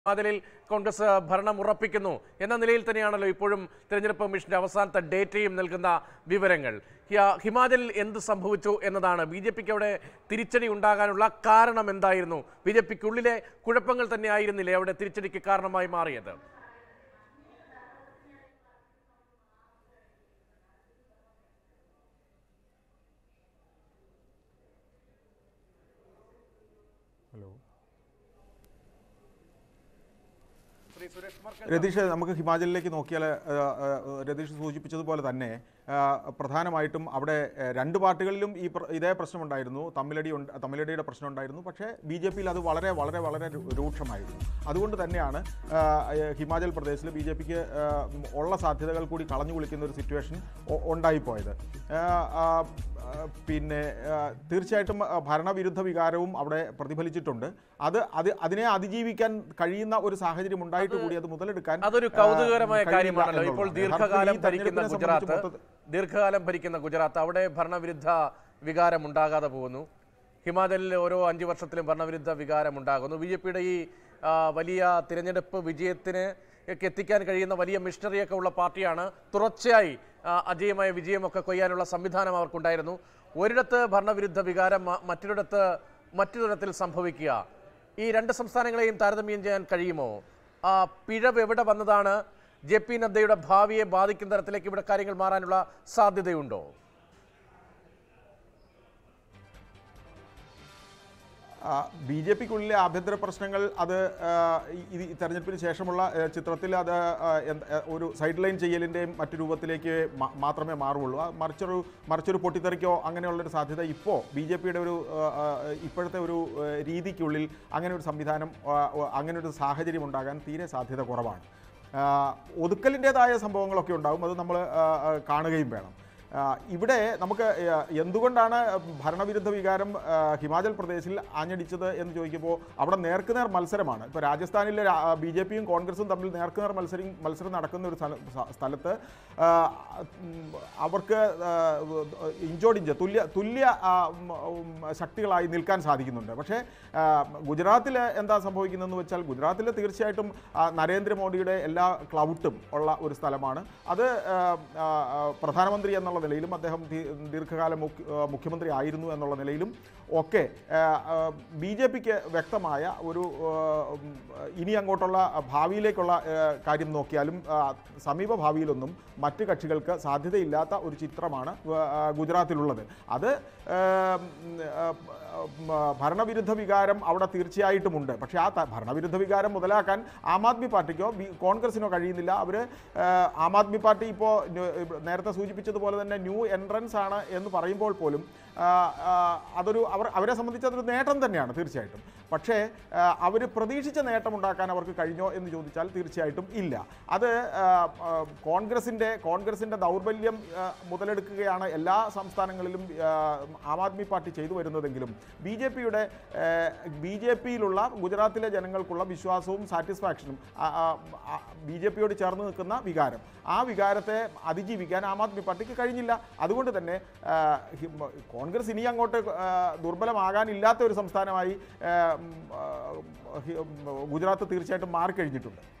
അതിലിൽ കോൺഗ്രസ് ഭരണം ഉറപ്പിക്കുന്നു എന്ന നിലയിൽ തന്നെയാണല്ലോ ഇപ്പോഴും തിരഞ്ഞെടുപ്പ് കമ്മീഷന്റെ അവസാനത്തെ ഡേറ്റയും നൽകുന്ന വിവരങ്ങൾ ഹിയ- ഹിമാചലിൽ എന്ത് സംഭവിച്ചു എന്നതാണ് ബി ജെ പിക്ക് അവിടെ തിരിച്ചടി ഉണ്ടാകാനുള്ള കാരണം എന്തായിരുന്നു ബി ജെ പിക്കുള്ളിലെ കുഴപ്പങ്ങൾ തന്നെ ആയിരുന്നില്ലേ അവിടെ തിരിച്ചടിക്ക് കാരണമായി മാറിയത് ശ്രീ സുരേഷ് കുമാർ രതീഷ് നമുക്ക് ഹിമാചലിലേക്ക് നോക്കിയാൽ ആ, ആ, രതീഷ് സൂചിപ്പിച്ചതുപോലെ തന്നെ ആ, പ്രധാനമായിട്ടും അവിടെ ആ, രണ്ട് പാർട്ടികളിലും ഈ പ്ര- ഇതേ പ്രശ്നമുണ്ടായിരുന്നു തമ്മിലടി ഉണ്ട് തമ്മിലടിയുടെ പ്രശ്നം ഉണ്ടായിരുന്നു പക്ഷേ ബി ജെ പിയിൽ അത് വളരെ വളരെ വളരെ രു- രൂക്ഷമായിരുന്നു അതുകൊണ്ട് തന്നെയാണ് ആ, ഹിമാചൽ പ്രദേശിൽ ബി ജെ പിക്ക് ഉള്ള സാധ്യതകൾ കൂടി കളഞ്ഞു കുളിക്കുന്ന ഒരു സിറ്റുവേഷൻ ഒ- ഉണ്ടായിപ്പോയത് ആ, ആ, ആ, പിന്നെ ആ, തീർച്ചയായിട്ടും ആ, ഭരണവിരുദ്ധ വികാരവും അവിടെ പ്രതിഫലിച്ചിട്ടുണ്ട് അത് അത് അതിനെ അതിജീവിക്കാൻ കഴിയുന്ന ഒരു സാഹചര്യം ഉണ്ടായിട്ട് കൂടി അത് മുതലെടുക്കാൻ അതൊരു ആ, കൗതുകകരമായ കഴിയില്ല കാര്യമാണല്ലോ ഇപ്പോൾ എന്നുള്ളതാണ്. ദീർഘകാലം യഥാർത്ഥത്തിൽ ഈ ഭരിക്കുന്ന തെരഞ്ഞെടുപ്പിനെ ഗുജറാത്ത് സംബന്ധിച്ച് മൊത്തത്തിൽ- ദീർഘകാലം ഭരിക്കുന്ന ഗുജറാത്ത് അവിടെ ഭരണവിരുദ്ധ വികാരം ഉണ്ടാകാതെ പോകുന്നു ഹിമാചലിൽ ഓരോ അഞ്ച് വർഷത്തിലും ഭരണവിരുദ്ധ വികാരം ഉണ്ടാകുന്നു ബി ജെ പിയുടെ ഈ ആ, വലിയ തിരഞ്ഞെടുപ്പ് വിജയത്തിന് ഒക്കെ എത്തിക്കാൻ കഴിയുന്ന വലിയ മിഷണറിയൊക്കെ ഉള്ള പാർട്ടിയാണ് തുടർച്ചയായി ആ, അജയമായ വിജയമൊക്കെ കൊയ്യാനുള്ള സംവിധാനം അവർക്കുണ്ടായിരുന്നു ഒരിടത്ത് ഭരണവിരുദ്ധ വികാരം മ- മറ്റൊരിടത്ത് മറ്റൊരു തരത്തിൽ സംഭവിക്കുക ഈ രണ്ട് സംസ്ഥാനങ്ങളെയും താരതമ്യം ചെയ്യാൻ കഴിയുമോ ആ പിഴവ് എവിടെ വന്നതാണ് ജെ പി നദ്ദയുടെ ഭാവിയെ ബാധിക്കുന്ന തരത്തിലേക്ക് ഇവിടെ കാര്യങ്ങൾ മാറാനുള്ള സാധ്യതയുണ്ടോ ബി ജെ പിക്കുള്ളിലെ ആഭ്യന്തര പ്രശ്നങ്ങൾ അത് ആ, ഈ- ഈ തെരഞ്ഞെടുപ്പിന് ശേഷമുള്ള ആ, ചിത്രത്തിൽ അത് ആ, എന്ത്- ആ, ഒരു സൈഡ് ലൈൻ ചെയ്യലിൻ്റെയും മറ്റു രൂപത്തിലേക്ക് മ- മാത്രമേ മാറുള്ളൂ ആ, മറിച്ചൊരു മറിച്ചൊരു പൊട്ടിത്തെറിക്കോ അങ്ങനെയുള്ളൊരു സാധ്യത ഇപ്പോൾ ബി ജെ പിയുടെ ഒരു ആ, ആ, ഇപ്പോഴത്തെ ഒരു ആ, രീതിക്കുള്ളിൽ അങ്ങനെ ഒരു സംവിധാനം ആ, ആ, അങ്ങനെ ഒരു സാഹചര്യം ഉണ്ടാകാൻ തീരെ സാധ്യത കുറവാണ് ആ, ഒതുക്കലിൻ്റെതായ സംഭവങ്ങളൊക്കെ ഉണ്ടാകും അത് നമ്മൾ കാണുകയും വേണം ആ, ഇവിടെ നമുക്ക് ആ, എന്തുകൊണ്ടാണ് ഭരണവിരുദ്ധ വികാരം ആ, ഹിമാചൽ പ്രദേശിൽ ആഞ്ഞടിച്ചത് എന്ന് ചോദിക്കുമ്പോൾ അവിടെ നേർക്കുനേർ മത്സരമാണ് ഇപ്പോൾ രാജസ്ഥാനിലെ ബി ജെ പിയും കോൺഗ്രസും തമ്മിൽ നേർക്കുനേർ മത്സരം മത്സരം നടക്കുന്ന ഒരു സ്ഥല- സ്ഥ- സ്ഥലത്ത് ആ, ഉം, അവർക്ക് ആ, ഇഞ്ചോടിഞ്ച് തുല്യ തുല്യ ആ, ഉം, ഉം, ശക്തികളായി നിൽക്കാൻ സാധിക്കുന്നുണ്ട് പക്ഷേ ആ, ഗുജറാത്തിൽ എന്താ സംഭവിക്കുന്നതെന്ന് വെച്ചാൽ ഗുജറാത്തിൽ തീർച്ചയായിട്ടും ആ, നരേന്ദ്രമോദിയുടെ എല്ലാ ക്ലൗട്ടും ഉള്ള ഒരു സ്ഥലമാണ് അത് ആ, ആ, ആ, പ്രധാനമന്ത്രി എന്നുള്ള നിലയിലും അദ്ദേഹം ദീ- ദീർഘകാലം മുഖ്യ- ആ, മുഖ്യമന്ത്രി ആയിരുന്നു എന്നുള്ള നിലയിലും ഒക്കെ ബി ജെ പിക്ക് വ്യക്തമായ ഒരു ആ, ഉം, ഇനി അങ്ങോട്ടുള്ള ഭാവിയിലേക്കുള്ള ആ, കാര്യം നോക്കിയാലും ആ, സമീപ ഭാവിയിലൊന്നും മറ്റ് കക്ഷികൾക്ക് സാധ്യതയില്ലാത്ത ഒരു ചിത്രമാണ് ആ, ഗുജറാത്തിലുള്ളത് അത് ആ, ഉം, ആ, ഉം, ആ, ഭരണവിരുദ്ധ വികാരം അവിടെ തീർച്ചയായിട്ടുമുണ്ട് പക്ഷേ ആ ത- ഭരണവിരുദ്ധ വികാരം മുതലാക്കാൻ ആം ആദ്മി പാർട്ടിക്കോ ബി- കോൺഗ്രസിനോ കഴിയുന്നില്ല അവർ ആം ആദ്മി പാർട്ടി ഇപ്പോൾ നേരത്തെ സൂചിപ്പിച്ചതുപോലെ തന്നെ ന്യൂ എൻട്രൻസ് ആണ് എന്ന് പറയുമ്പോൾ പോലും ആ, ആ, അതൊരു അവർ അവരെ സംബന്ധിച്ച് അതൊരു നേട്ടം തന്നെയാണ് തീർച്ചയായിട്ടും പക്ഷേ അവർ പ്രതീക്ഷിച്ച നേട്ടം ഉണ്ടാക്കാൻ അവർക്ക് കഴിഞ്ഞോ എന്ന് ചോദിച്ചാൽ തീർച്ചയായിട്ടും ഇല്ല അത് ആ, ആ, കോൺഗ്രസിൻ്റെ കോൺഗ്രസിൻ്റെ ദൗർബല്യം ആ, മുതലെടുക്കുകയാണ് എല്ലാ സംസ്ഥാനങ്ങളിലും ആ, ആം ആദ്മി പാർട്ടി ചെയ്തു വരുന്നതെങ്കിലും ബി ജെ പിയുടെ ബി ജെ പിയിലുള്ള ഗുജറാത്തിലെ ജനങ്ങൾക്കുള്ള വിശ്വാസവും സാറ്റിസ്ഫാക്ഷനും ബി ജെ പിയോട് ചേർന്ന് നിൽക്കുന്ന വികാരം ആ വികാരത്തെ അതിജീവിക്കാൻ ആം ആദ്മി പാർട്ടിക്ക് കഴിഞ്ഞില്ല അതുകൊണ്ട് തന്നെ ആ, ഹി- മ- കോൺഗ്രസ് ഇനി അങ്ങോട്ട് ആ, ദുർബലമാകാനില്ലാത്ത ഒരു സംസ്ഥാനമായി ആ, ഉം, ആ, ഹി- ഉം, ഗുജറാത്ത് തീർച്ചയായിട്ടും മാറിക്കഴിഞ്ഞിട്ടുണ്ട്